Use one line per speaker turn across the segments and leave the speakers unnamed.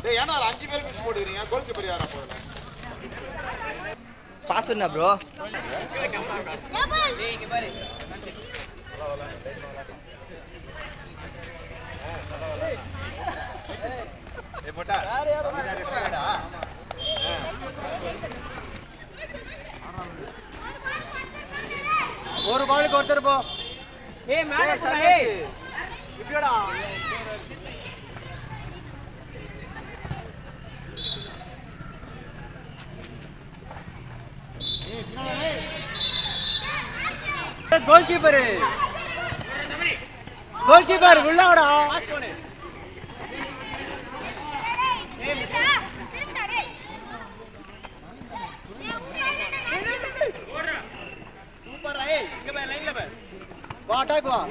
டேய் ஏன்னா ஒரு அஞ்சு பேர் மிஸ் போட்டுக்கிறீங்க கோல் கீப்பர் யாரா போகல
பாஸ் என்ன ப்ரோ
ஏய் போட்டா ரெஃப்ரிடா
ஒரு பாலுக்கு ஒருத்தர் போ
ஏய் மேல சொல்ல ஏய்
இப்படியோடா கோல் கீப்பர் கோல் கீப்பர் உள்ளாடா
பாஸ் போடு சூப்பர்டா ஏய் இங்க பாரு லைன்ல பாரு
வா அட்டாக் வா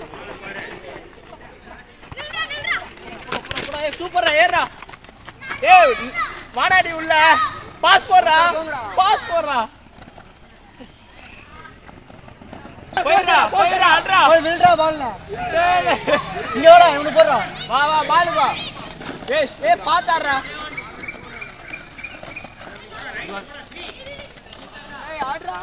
போடா ஏய் சூப்பர்டா ஏறா ஏய் வாடாடி உள்ள பாஸ் போடுறா பாஸ் போடுறா போயிடா போயிடா அட்ரா
போய் வில்டா பால்னா இங்க வாடா இவனு போடுறா
வா வா பாலு வா ஏய் ஏய் பாத்தாடுறா
ஏய் ஆடுறா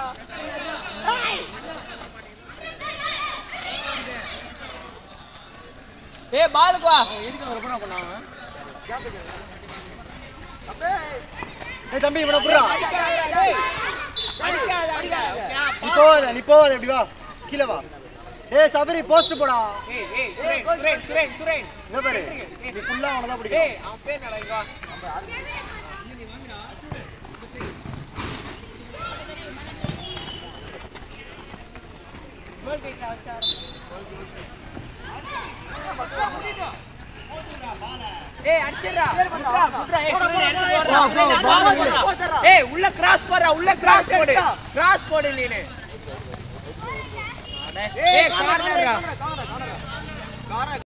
ஏய் பாலுக்கு வா
எதுக்கு அவர் பண்ணா பண்ணாங்க ஏய் தம்பி இவனை புடுறா
ஏய் அடிக்காத அடிக்காத
நீ போவாத நீ போவாத இப்படி வா கீழே வா ஏய் சபரி போஸ்ட் போடா
ஏய் ஏய் சுரேன் சுரேன் சுரேன் சுரேன்
இங்க பாரு நீ ஃபுல்லா அவனை தான் பிடிக்கும்
ஏய் அவன் பேர் என்னடா இங்க வா ஏய் அடிச்சிரா குட்ரா குட்ரா ஏய் சுரேன் எடுத்து போடுறா
போ, போ,
சுரேன்,
ball
போடுறா.
போடுறா.
ஏய் உள்ள கிராஸ் போடுறா உள்ள கிராஸ் போடு கிராஸ் போடு நீனு ஏய் கார்னர்ரா